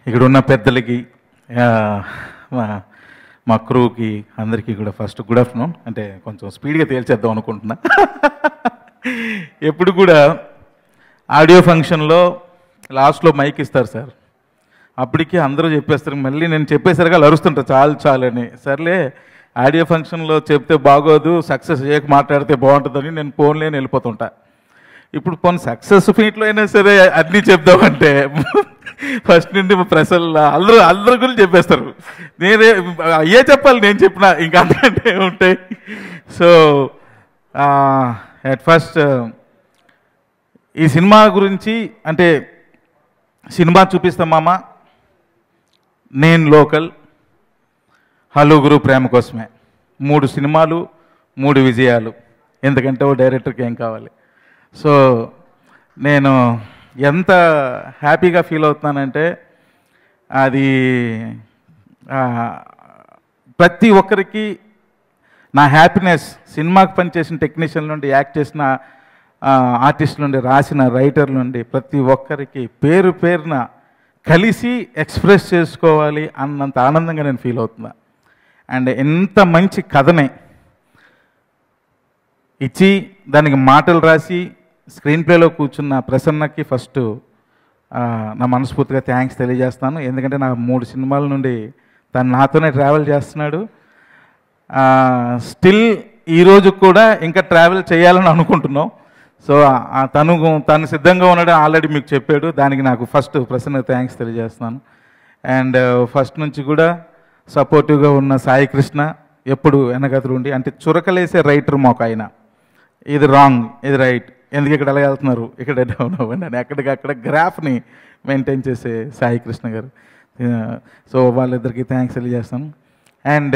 ఇక్కడ ఉన్న పెద్దలకి ఆ, మా మా క్రూకి అందరికీ కూడా ఫస్ట్ గుడ్ ఆఫ్టర్నూన్ అంటే కొంచెం స్పీడ్గా తేల్చేద్దాం అనుకుంటున్నా ఎప్పుడు కూడా ఆడియో ఫంక్షన్లో లాస్ట్లో మైక్ ఇస్తారు సార్ అప్పటికి అందరూ చెప్పేస్తారు మళ్ళీ నేను చెప్పేసరిగా అరుస్తుంటా చాలు చాలు అని సర్లే ఆడియో ఫంక్షన్లో చెప్తే బాగోదు సక్సెస్ చేయక మాట్లాడితే బాగుంటుందని నేను ఫోన్లేని వెళ్ళిపోతుంటా ఇప్పుడు కొన్ని సక్సెస్ ఫీట్లో అయినా సరే అన్నీ చెప్దామంటే ఫస్ట్ నుండి ప్రజలు అందరూ అందరి గురించి చెప్పేస్తారు నేనే అయ్యే చెప్పాలి నేను చెప్పిన ఇంకా అంతకంటే ఉంటాయి సో అట్ ఫస్ట్ ఈ సినిమా గురించి అంటే సినిమా చూపిస్తాం మామ నేను లోకల్ హలో గురు ప్రేమ కోసమే మూడు సినిమాలు మూడు విజయాలు ఎందుకంటే ఓ డైరెక్టర్కి ఏం కావాలి సో నేను ఎంత హ్యాపీగా ఫీల్ అవుతున్నానంటే అది ఆ, ప్రతి ఒక్కరికి నా హ్యాపీనెస్ సినిమాకి పనిచేసిన టెక్నీషియన్ నుండి యాక్ట్ చేసిన ఆర్టిస్ట్ నుండి రాసిన రైటర్ నుండి ప్రతి ఒక్కరికి పేరు పేరున కలిసి ఎక్స్ప్రెస్ చేసుకోవాలి అన్నంత ఆనందంగా నేను ఫీల్ అవుతున్నా అండ్ ఎంత మంచి కథనే ఇచ్చి దానికి మాటలు రాసి స్క్రీన్ ప్లేలో కూర్చున్న ప్రసన్నకి ఫస్ట్ నా మనస్ఫూర్తిగా థ్యాంక్స్ తెలియజేస్తాను ఎందుకంటే నా మూడు సినిమాల నుండి తను నాతోనే ట్రావెల్ చేస్తున్నాడు స్టిల్ ఈరోజు కూడా ఇంకా ట్రావెల్ చేయాలని అనుకుంటున్నాం సో ఆ తను తను సిద్ధంగా ఉన్నాడు ఆల్రెడీ మీకు చెప్పాడు దానికి నాకు ఫస్ట్ ప్రసన్న థ్యాంక్స్ తెలియజేస్తున్నాను అండ్ ఫస్ట్ నుంచి కూడా సపోర్టివ్గా ఉన్న సాయి కృష్ణ ఎప్పుడు వెనకతులు ఉండి అంటే చురకలేసే రైటర్ మాకు ఆయన ఇది రాంగ్ ఇది రైట్ ఎందుకు ఇక్కడ ఎలా వెళ్తున్నారు ఇక్కడ డౌన్ అవ్వండి అని అక్కడికక్కడ గ్రాఫ్ని మెయింటైన్ చేసే సాయి కృష్ణ గారు సో వాళ్ళిద్దరికి థ్యాంక్స్ తెలియజేస్తాను అండ్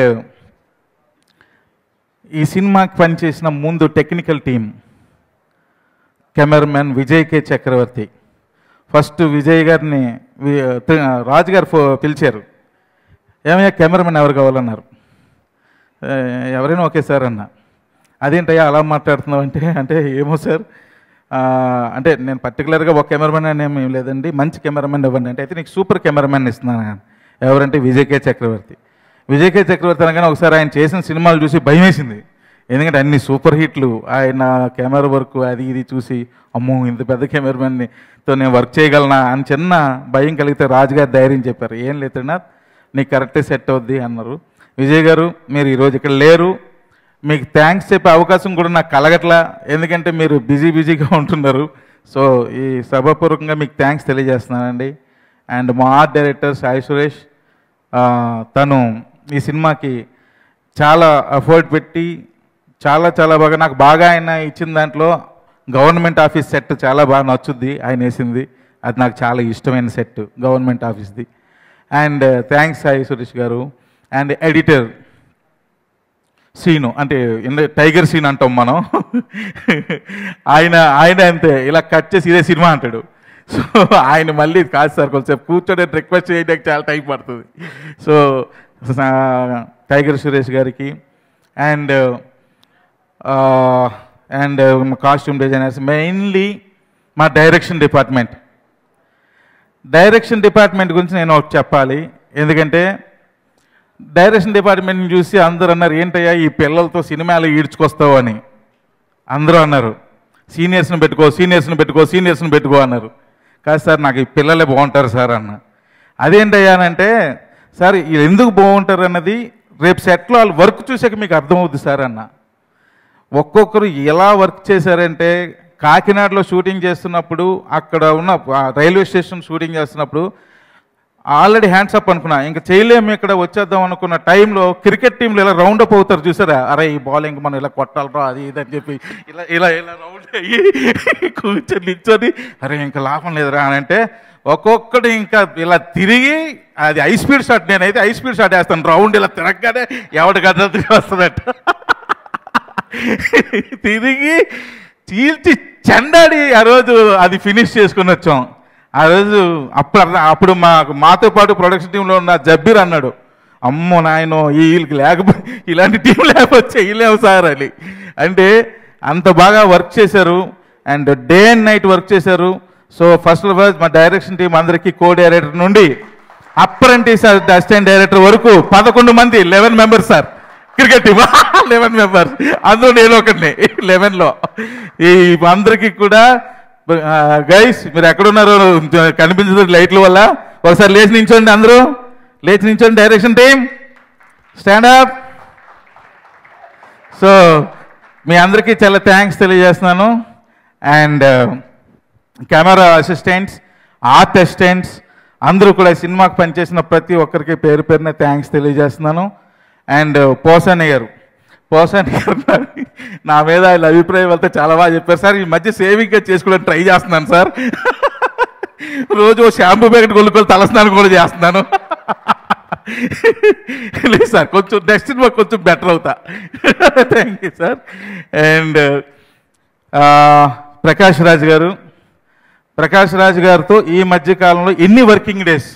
ఈ సినిమాకి పనిచేసిన ముందు technical team cameraman Vijay K Chakravarthi first Vijay గారిని వి- తి- రాజు గారు ఫో పిలిచారు ఏమయ్యా కెమెరామెన్ ఎవరు కావాలన్నారు "ఏ, ఎవరైనా ఓకే సార్ అన్న అదేంటయ్యా అలా మాట్లాడుతున్నావు అంటే అంటే ఏమో సార్ ఆ, అంటే నేను పర్టికులర్గా ఒక కెమెరామెన్ అని ఏమీ లేదండి మంచి కెమెరామెన్ ఇవ్వండి అంటే అయితే నీకు సూపర్ కెమెరామెన్ ఇస్తున్నాను అన్నాను. ఎవరంటే విజయ్ కే చక్రవర్తి విజయ్ కే చక్రవర్తి అనగానే ఒకసారి ఆయన చేసిన సినిమాలు చూసి భయం వేసింది ఎందుకంటే అన్ని సూపర్ హిట్లు ఆయన కెమెరా వర్క్ అది ఇది చూసి అమ్మో ఇంత పెద్ద కెమెరామెన్తో నేను వర్క్ చేయగలనా అని చిన్న భయం కలిగితే రాజుగారు ధైర్యం చెప్పారు ఏం లేదు త్రినాథ్ నీకు కరెక్టే సెట్ అవుద్ది అన్నారు విజయ్ గారు మీరు ఈరోజు ఇక్కడ లేరు మీకు థ్యాంక్స్ చెప్పే అవకాశం కూడా నాకు కలగట్లా ఎందుకంటే మీరు బిజీ బిజీగా ఉంటున్నారు సో ఈ సభాపూర్వకంగా మీకు థ్యాంక్స్ తెలియజేస్తున్నానండి అండ్ మా ఆర్ట్ డైరెక్టర్ సాయి సురేష్ ఆ, తను ఈ సినిమాకి చాలా ఎఫర్ట్ పెట్టి చాలా చాలా బాగా నాకు బాగా ఆయన ఇచ్చిన దాంట్లో గవర్నమెంట్ ఆఫీస్ సెట్ చాలా బాగా నచ్చుద్ది ఆయన వేసింది అది నాకు చాలా ఇష్టమైన సెట్ గవర్నమెంట్ ఆఫీస్ది and thanks Sai Suresh garu and editor scene అంటే ఇంద- టైగర్ సీన్ అంటాం మనం ఆయన ఆయన అంతే ఇలా కట్ చేసి ఇదే సినిమా అంటాడు సో ఆయన మళ్ళీ కాదు సార్ కొంచెం కూర్చొని రిక్వెస్ట్ చేయడానికి చాలా టైం పడుతుంది సో సా- టైగర్ సురేష్ గారికి and and costume designers mainly మా డైరెక్షన్ డిపార్ట్మెంట్ డైరెక్షన్ డిపార్ట్మెంట్ గురించి నేను ఒకటి చెప్పాలి ఎందుకంటే డైరెక్షన్ డిపార్ట్మెంట్ని చూసి అందరూ అన్నారు ఏంటయ్యా ఈ పిల్లలతో సినిమాలు ఈడ్చుకొస్తావు అని అందరూ అన్నారు సీనియర్స్ని పెట్టుకో సీనియర్స్ని పెట్టుకో సీనియర్స్ని పెట్టుకో అన్నారు కాదు సార్ నాకు ఈ పిల్లలే బాగుంటారు సార్ అన్న అదేంటయ్యానంటే సార్ వీళ్ళు ఎందుకు బాగుంటారు అన్నది రేపు సెట్లో వాళ్ళు వర్క్ చూసాక మీకు అర్థమవుద్ది సార్ అన్న ఒక్కొక్కరు ఎలా వర్క్ చేశారంటే కాకినాడలో షూటింగ్ చేస్తున్నప్పుడు అక్కడ ఉన్న ఆ, రైల్వే స్టేషన్ షూటింగ్ చేస్తున్నప్పుడు ఆల్రెడీ హ్యాండ్స్ అప్ అనుకున్నా ఇంకా చేయలేము ఇక్కడ వచ్చేద్దాం అనుకున్న టైంలో క్రికెట్ టీంలో ఇలా రౌండ్ అప్ అవుతారు చూసారా అరే ఈ బాల్ ఇంక మనం ఇలా కొట్టాలరా అది ఇది అని చెప్పి ఇలా ఇలా ఇలా రౌండ్ అయ్యి కూర్చొని నిల్చొని అరే ఇంకా లాభం లేదురా అని అంటే ఒక్కొక్కడు ఇంకా ఇలా తిరిగి అది హై స్పీడ్ షాట్ నేనైతే హై స్పీడ్ షాట్ వేస్తాను రౌండ్ ఇలా తిరగగానే ఎవడి గడ్డ వస్తుందట తిరిగి చీల్చి చెండాడి ఆ రోజు అది ఫినిష్ చేసుకుని వచ్చాం ఆ రోజు అప్పుడు అర్థం- అప్పుడు మా మాతో పాటు ప్రొడక్షన్ టీంలో ఉన్న జబ్బీర్ అన్నాడు అమ్మో నాయనో వీళ్ళకి లేకపోతే ఇలాంటి టీం లేకపోతే చేయలేము సార్ అని అంటే అంత బాగా వర్క్ చేశారు and day and night work చేశారు సో ఫస్ట్ ఆఫ్ ఆల్ మా డైరెక్షన్ టీం అందరికీ కో డైరెక్టర్ నుండి అప్రెంటిస్ అసిస్టెంట్ డైరెక్టర్ వరకు పదకొండు మంది eleven members sir cricket team eleven members అందులో నేను ఒకటిని లెవెన్లో ఈ అందరికీ కూడా గైస్ మీరు ఎక్కడున్నారు కనిపించదు లైట్ల వల్ల ఒకసారి లేచి నించోండి అందరూ లేచి నించోండి direction team stand up so మీ అందరికీ చాలా థ్యాంక్స్ తెలియజేస్తున్నాను and camera assistants art assistants అందరూ కూడా ఈ సినిమాకి పనిచేసిన ప్రతి ఒక్కరికి పేరు పేరున థ్యాంక్స్ తెలియజేస్తున్నాను అండ్ పోసాని గారు పోసాని గారు నా- నా మీద ఆయన అభిప్రాయం వెళ్తే చాలా బాగా చెప్పారు సార్ ఈ మధ్య సేవింగ్గా చేసుకోవడానికి ట్రై చేస్తున్నాను సార్ రోజు ఓ షాంపూ ప్యాకెట్ కొనుక్కొని తలస్నానం కూడా చేస్తున్నాను లేదు సార్ కొంచెం నెక్స్ట్ సినిమా కొంచెం బెటర్ అవుతా thank you sir and Prakash Raj garu Prakash Raj గారితో ఈ మధ్య కాలంలో ఎన్ని వర్కింగ్ డేస్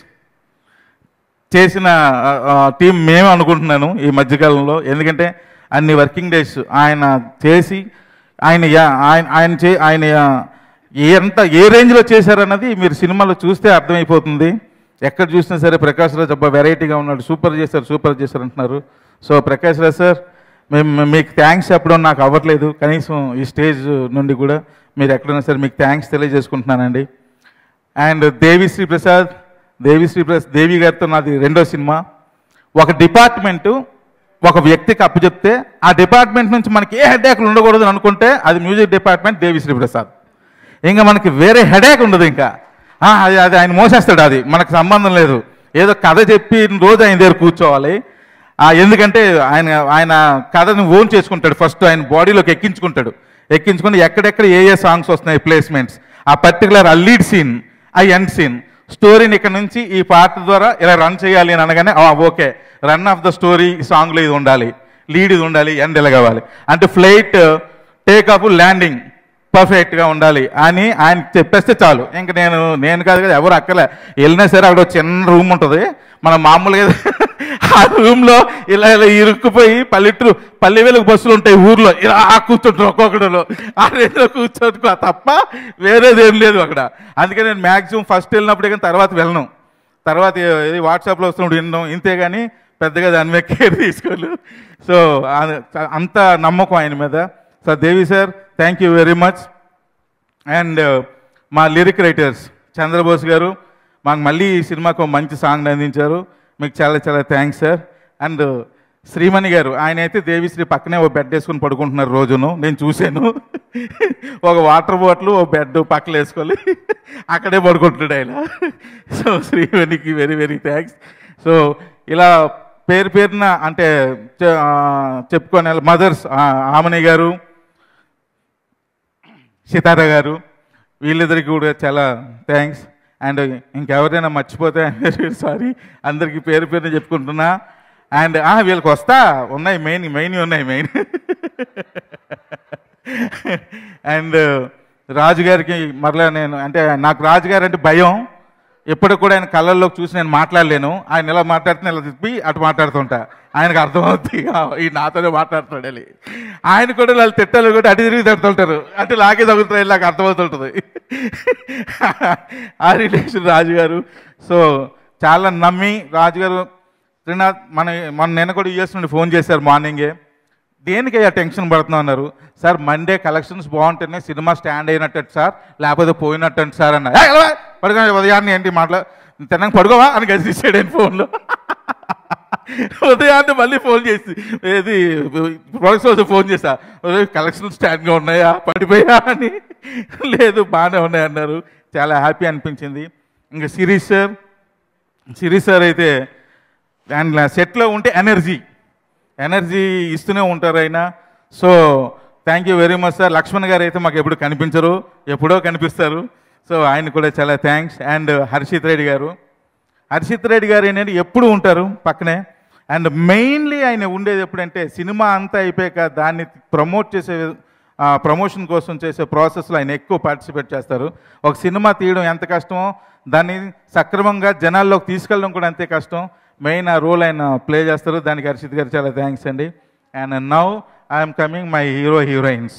చేసిన టీం మేము అనుకుంటున్నాను ఈ మధ్యకాలంలో ఎందుకంటే అన్ని వర్కింగ్ డేస్ ఆయన చేసి ఆయన యా- ఆయన ఆయన చే ఆయన యా- ఎంత ఏ రేంజ్లో చేశారన్నది మీరు సినిమాలో చూస్తే అర్థమైపోతుంది ఎక్కడ చూసినా సరే ప్రకాష్ రాజ్ అబ్బా వెరైటీగా ఉన్నాడు సూపర్ చేశారు సూపర్ చేశారు అంటున్నారు సో ప్రకాష్ రాజ్ సార్ మేము మీకు థ్యాంక్స్ చెప్పడం నాకు అవ్వట్లేదు కనీసం ఈ స్టేజ్ నుండి కూడా మీరు ఎక్కడున్నా సరే మీకు థ్యాంక్స్ తెలియజేసుకుంటున్నానండి అండ్ దేవిశ్రీ ప్రసాద్ దేవిశ్రీ ప్రసాద్ దేవి గారితో నాది రెండో సినిమా ఒక డిపార్ట్మెంటు ఒక వ్యక్తికి అప్పచెప్తే ఆ డిపార్ట్మెంట్ నుంచి మనకి ఏ హెడేక్లు ఉండకూడదు అని అనుకుంటే అది మ్యూజిక్ డిపార్ట్మెంట్ దేవిశ్రీ ప్రసాద్ ఇంకా మనకి వేరే హెడేక్ ఉండదు ఇంకా ఆ, అది అది ఆయన మోసేస్తాడు అది మనకు సంబంధం లేదు ఏదో కథ చెప్పి రోజు ఆయన దగ్గర కూర్చోవాలి ఆ, ఎందుకంటే ఆయన ఆయన కథని ఓన్ చేసుకుంటాడు ఫస్ట్ ఆయన బాడీలోకి ఎక్కించుకుంటాడు ఎక్కించుకుని ఎక్కడెక్కడ ఏ ఏ సాంగ్స్ వస్తున్నాయి ప్లేస్మెంట్స్ ఆ పర్టికులర్ ఆ లీడ్ సీన్ ఆ ఎండ్ సీన్ స్టోరీని ఇక్కడ నుంచి ఈ పార్ట్ ద్వారా ఇలా రన్ చేయాలి అని అనగానే ఆ, okay run of the story సాంగ్లో ఇది ఉండాలి లీడ్ ఇది ఉండాలి ఎండ్ ఇలా కావాలి అంటే ఫ్లైట్ టేక్ ఆఫ్ ల్యాండింగ్ పర్ఫెక్ట్గా ఉండాలి అని ఆయన చెప్పేస్తే చాలు ఇంక నేను నేను కాదు కదా ఎవరు అక్కలే వెళ్ళినా సరే అక్కడ ఒక చిన్న రూమ్ ఉంటుంది మన మామూలుగా ఆ రూమ్లో ఇలా ఇలా ఇరుక్కుపోయి పల్లెటూరు పల్లె వేలకు బస్సులు ఉంటాయి ఊర్లో ఇలా కూర్చుంటారు ఒక్కొక్కడిలో ఆ రేంజ్లో కూర్చోట్టుకో తప్ప వేరేది ఏం లేదు అక్కడ అందుకే నేను మ్యాక్సిమం ఫస్ట్ వెళ్ళినప్పుడే కానీ తర్వాత వెళ్ళను తర్వాత ఇది వాట్సాప్లో వస్తున్నప్పుడు వినడం ఇంతే కానీ పెద్దగా దాని మీద కేర్ తీసుకోలేదు సో ఆ- అంత నమ్మకం ఆయన మీద so Devi sir thank you very much and మా లిరిక్ రైటర్స్ చంద్రబోస్ గారు మాకు మళ్ళీ ఈ సినిమాకు ఒక మంచి సాంగ్ అందించారు మీకు చాలా చాలా థ్యాంక్స్ సార్ అండ్ శ్రీమణి గారు ఆయన అయితే దేవిశ్రీ పక్కనే ఓ బెడ్ వేసుకుని పడుకుంటున్నారు రోజును నేను చూశాను ఒక వాటర్ బాటిల్ ఓ బెడ్ పక్కన వేసుకొని అక్కడే పడుకుంటున్నాడు ఆయన సో శ్రీమణికి వెరీ వెరీ థ్యాంక్స్ సో ఇలా పేరు పేరున అంటే చె- ఆ, చెప్పుకొని మదర్స్ ఆమని గారు సితార గారు వీళ్ళిద్దరికి కూడా చాలా థ్యాంక్స్ అండ్ ఇంకెవరైనా మర్చిపోతే సారీ అందరికీ పేరు పేరున చెప్పుకుంటున్నా అండ్ వీళ్ళకి వస్తా ఉన్నాయి మెయిన్ మెయిన్ ఉన్నాయి మెయిన్ అండ్ రాజుగారికి మరలా నేను అంటే నాకు రాజుగారు అంటే భయం ఎప్పటికి కూడా ఆయన కళ్ళల్లోకి చూసి నేను మాట్లాడలేను ఆయన ఇలా మాట్లాడుతున్నా ఇలా తిప్పి అటు మాట్లాడుతుంటా ఆయనకు అర్థమవుతుంది "ఆ, ఈ నాతోనే మాట్లాడుతున్నాడు అని ఆయన కూడా వాళ్ళు తిట్టాలి కూడా అటు తిరిగి తిడుతుంటారు అంటే లాగే తగులుతాయి నాకు అర్థమవుతుంటుంది ఆ రిలేషన్ రాజుగారు సో చాలా నమ్మి రాజుగారు త్రినాథ్ మన మన నిన్న కూడా యూఎస్ నుండి ఫోన్ చేశారు మార్నింగే దేనికి అయ్యా టెన్షన్ పడుతున్నావు అన్నారు సార్ మండే కలెక్షన్స్ బాగుంటేనే సినిమా స్టాండ్ అయినట్టు సార్ లేకపోతే పోయినట్టు సార్ అన్న "ఏ, ఎలా? పడుకో ఉదయాన్నే ఏంటి మాట్లా తిన్నాక పడుకోవా అని గడిచాడు ఆయన ఫోన్లో ఉదయాన్నే మళ్ళీ ఫోన్ చేసి ఏది ప్రొడక్ట్స్ వచ్చి ఫోన్ చేశా కలెక్షన్ స్టాండ్గా ఉన్నాయా పడిపోయా అని లేదు బాగానే ఉన్నాయి అన్నారు చాలా హ్యాపీ అనిపించింది ఇంకా సిరీస్ సార్ సిరీస్ సార్ అయితే అండ్ సెట్లో ఉంటే ఎనర్జీ ఎనర్జీ ఇస్తూనే ఉంటారు ఆయన so thank you very much sir Lakshman garu అయితే మాకు ఎప్పుడు కనిపించరు ఎప్పుడో కనిపిస్తారు సో ఆయన కూడా చాలా థ్యాంక్స్ అండ్ హర్షిత్ రెడ్డి గారు హర్షిత్ రెడ్డి గారు ఏంటంటే ఎప్పుడు ఉంటారు పక్కనే అండ్ మెయిన్లీ ఆయన ఉండేది ఎప్పుడంటే సినిమా అంతా అయిపోయాక దాన్ని ప్రమోట్ చేసే ప్రమోషన్ కోసం చేసే ప్రాసెస్లో ఆయన ఎక్కువ పార్టిసిపేట్ చేస్తారు ఒక సినిమా తీయడం ఎంత కష్టమో దాన్ని సక్రమంగా జనాల్లోకి తీసుకెళ్ళడం కూడా అంతే కష్టం మెయిన్ ఆ రోల్ ఆయన ప్లే చేస్తారు దానికి హర్షిత్ గారు చాలా థ్యాంక్స్ అండి and now I'm coming my hero heroines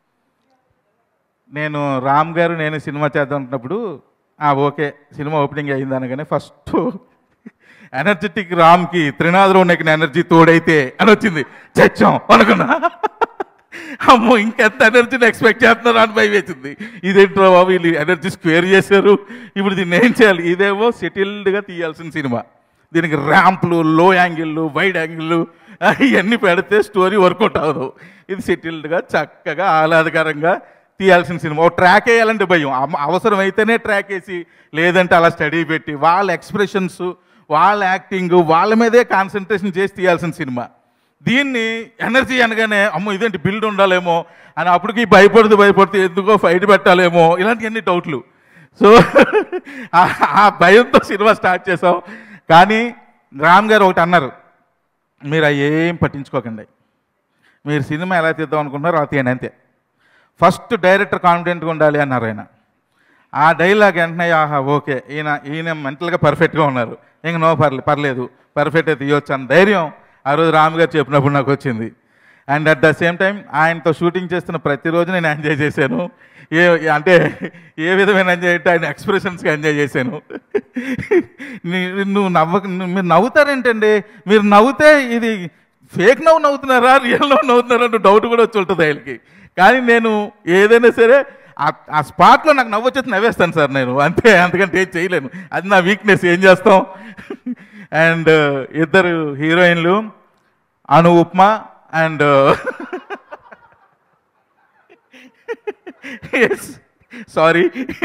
నేను రామ్ గారు నేను సినిమా చేద్దాం అనుకున్నప్పుడు ఆ ఓకే సినిమా ఓపెనింగ్ అయింది అనగానే ఫస్ట్ ఎనర్జెటిక్ రామ్కి త్రినాథలో నెక్కిన ఎనర్జీ తోడైతే అని వచ్చింది చచ్చాం అనుకున్నా అమ్మో ఇంకెంత ఎనర్జీని ఎక్స్పెక్ట్ చేస్తున్నారు అని భయం వేసింది ఇదేంట్రా బాబు వీళ్ళు ఎనర్జీ స్క్వేర్ చేశారు ఇప్పుడు దీన్ని ఏం చేయాలి ఇదేమో సెటిల్డ్గా తీయాల్సిన సినిమా దీనికి ర్యాంప్లు లో యాంగిళ్ళు వైడ్ యాంగిళ్ళు ఇవన్నీ పెడితే స్టోరీ వర్కౌట్ అవ్వదు ఇది సెటిల్డ్గా చక్కగా ఆహ్లాదకరంగా తీయాల్సిన సినిమా ఓ ట్రాక్ వేయాలంటే భయం అమ్మ- అవసరమైతేనే ట్రాక్ వేసి లేదంటే అలా స్టడీ పెట్టి వాళ్ళ ఎక్స్ప్రెషన్స్ వాళ్ళ యాక్టింగ్ వాళ్ళ మీదే కాన్సన్ట్రేషన్ చేసి తీయాల్సిన సినిమా దీన్ని ఎనర్జీ అనగానే అమ్మో ఇదేంటి బిల్డ్ ఉండాలేమో అని అప్పటికి భయపడుతూ భయపడుతూ ఎందుకో ఫైట్ పెట్టాలేమో ఇలాంటివన్నీ డౌట్లు సో ఆ- ఆ భయంతో సినిమా స్టార్ట్ చేసాం కానీ రామ్ గారు ఒకటి అన్నారు మీరు అవి ఏం పట్టించుకోకండి మీరు సినిమా ఎలా తీద్దాం అనుకుంటున్నారో అలా తీయండి అంతే ఫస్ట్ డైరెక్టర్ కాన్ఫిడెంట్గా ఉండాలి అన్నారు ఆయన ఆ డైలాగ్ వెంటనే ఆహా ఓకే ఈయన ఈయన మెంటల్గా పర్ఫెక్ట్గా ఉన్నారు ఇంక నో పర్లే పర్లేదు పర్ఫెక్ట్ అయితే తీయొచ్చు అన్న ధైర్యం ఆ రోజు రామ్ గారు చెప్పినప్పుడు నాకు వచ్చింది and at the same time ఆయనతో షూటింగ్ చేస్తున్న ప్రతిరోజు నేను ఎంజాయ్ చేశాను ఏ అంటే ఏ విధమైన ఎంజాయ్ అంటే ఆయన ఎక్స్ప్రెషన్స్కి ఎంజాయ్ చేశాను నీ- నువ్వు నవ్వ నువ్వు- మీరు నవ్వుతారేంటండి మీరు నవ్వుతే ఇది ఫేక్ నవ్వు నవ్వుతున్నారా రియల్ నవ్వు నవ్వుతున్నారా అంటే డౌట్ కూడా వచ్చి ఉంటుంది ఆయనకి కానీ నేను ఏదైనా సరే ఆ- ఆ స్పాట్లో నాకు నవ్వు వచ్చేసి నవ్వేస్తాను సార్ నేను అంతే అంతకంటే ఏం చేయలేను అది నా వీక్నెస్ ఏం చేస్తాం అండ్ ఇద్దరు హీరోయిన్లు అను ఉప్మా అండ్ ఎస్ సారీ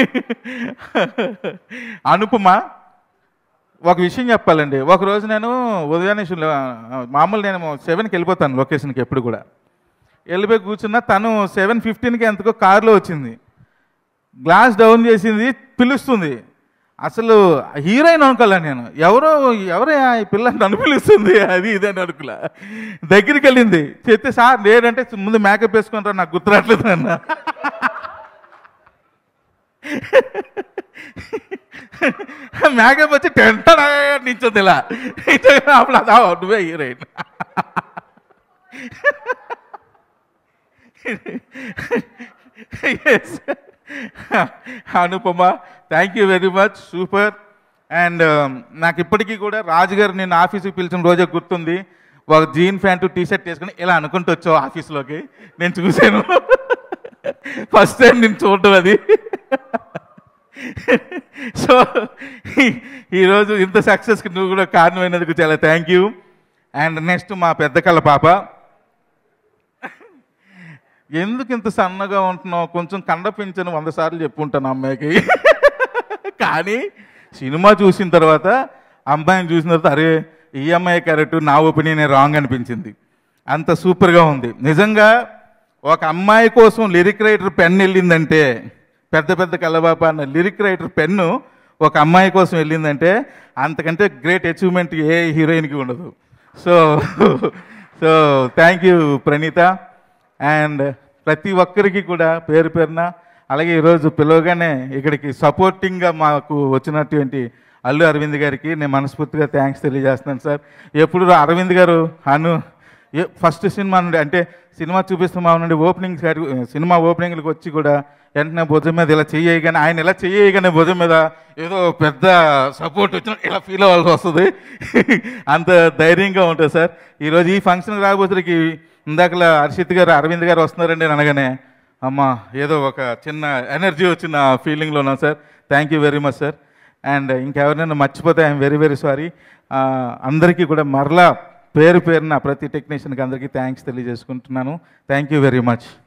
అనుపమ ఒక విషయం చెప్పాలండి ఒక రోజు నేను ఉదయాన్నే షు- మామూలు నేను సెవెన్కి వెళ్ళిపోతాను లొకేషన్కి ఎప్పుడు కూడా వెళ్ళిపోయి కూర్చున్నా తను సెవెన్ ఫిఫ్టీన్కి ఎంతకో కారులో వచ్చింది గ్లాస్ డౌన్ చేసింది పిలుస్తుంది అసలు హీరోయిన్ అనుకోలే నేను ఎవరో ఎవరే ఈ పిల్ల నన్ను పిలుస్తుంది అది ఇది అని అనుకులా దగ్గరికి వెళ్ళింది చెప్తే సార్ లేదంటే ముందు మేకప్ వేసుకుంటారు నాకు గుర్తురాట్లేదు అన్న మేకప్ వచ్చి టెంట నించుంది ఇలా అప్పుడు అదా నువ్వే heroine yes Anupama thank you very much super and నాకు ఇప్పటికీ కూడా రాజుగారు నేను ఆఫీస్కి పిలిచిన రోజే గుర్తుంది ఒక జీన్ ప్యాంటు టీ షర్ట్ వేసుకుని ఇలా అనుకుంటూ వచ్చావు ఆఫీస్లోకి నేను చూశాను ఫస్ట్ టైం నేను చూడటం అది సో ఈరోజు ఇంత సక్సెస్కి నువ్వు కూడా కారణమైనందుకు చాలా థ్యాంక్ యూ అండ్ నెక్స్ట్ మా పెద్ద కళ్ళ పాప ఎందుకు ఇంత సన్నగా ఉంటున్నావు కొంచెం కండ పెంచను వంద సార్లు చెప్పుంటాను అమ్మాయికి కానీ సినిమా చూసిన తర్వాత అమ్మాయిని చూసిన తర్వాత అరే ఈ అమ్మాయి క్యారెక్టర్ నా ఒపీనియన్ రాంగ్ అనిపించింది అంత సూపర్గా ఉంది నిజంగా ఒక అమ్మాయి కోసం లిరిక్ రైటర్ పెన్ వెళ్ళిందంటే పెద్ద పెద్ద కలబాప అన్న లిరిక్ రైటర్ పెన్ను ఒక అమ్మాయి కోసం వెళ్ళిందంటే అంతకంటే గ్రేట్ అచీవ్మెంట్ ఏ హీరోయిన్కి ఉండదు so so thank you Praneetha and ప్రతి ఒక్కరికి కూడా పేరు పేరున అలాగే ఈరోజు పిలవగానే ఇక్కడికి సపోర్టింగ్గా మాకు వచ్చినటువంటి అల్లు అరవింద్ గారికి నేను మనస్ఫూర్తిగా థ్యాంక్స్ తెలియజేస్తున్నాను సార్ ఎప్పుడు అరవింద్ గారు అను ఏ- ఫస్ట్ సినిమా నుండి అంటే సినిమా చూపిస్తున్నా నుండి ఓపెనింగ్ సినిమా ఓపెనింగ్లకు వచ్చి కూడా వెంటనే భుజం మీద ఇలా చెయ్యగానే ఆయన ఇలా చెయ్యగానే భుజం మీద ఏదో పెద్ద సపోర్ట్ వచ్చిన ఇలా ఫీల్ అవ్వాల్సి వస్తుంది అంత ధైర్యంగా ఉంటుంది సార్ ఈరోజు ఈ ఫంక్షన్కి రాబోతుడికి ఇందాకలా హర్షిత్ గారు అరవింద్ గారు వస్తున్నారండి అని అనగానే అమ్మ ఏదో ఒక చిన్న ఎనర్జీ వచ్చిన ఫీలింగ్లో ఉన్నాం sir thank you very much sir and ఇంకెవరినైనా మర్చిపోతే ఐఎమ్ వెరీ వెరీ సారీ అందరికీ కూడా మరలా పేరు పేరున ప్రతి టెక్నీషియన్కి అందరికీ థ్యాంక్స్ తెలియజేసుకుంటున్నాను థ్యాంక్ యూ వెరీ మచ్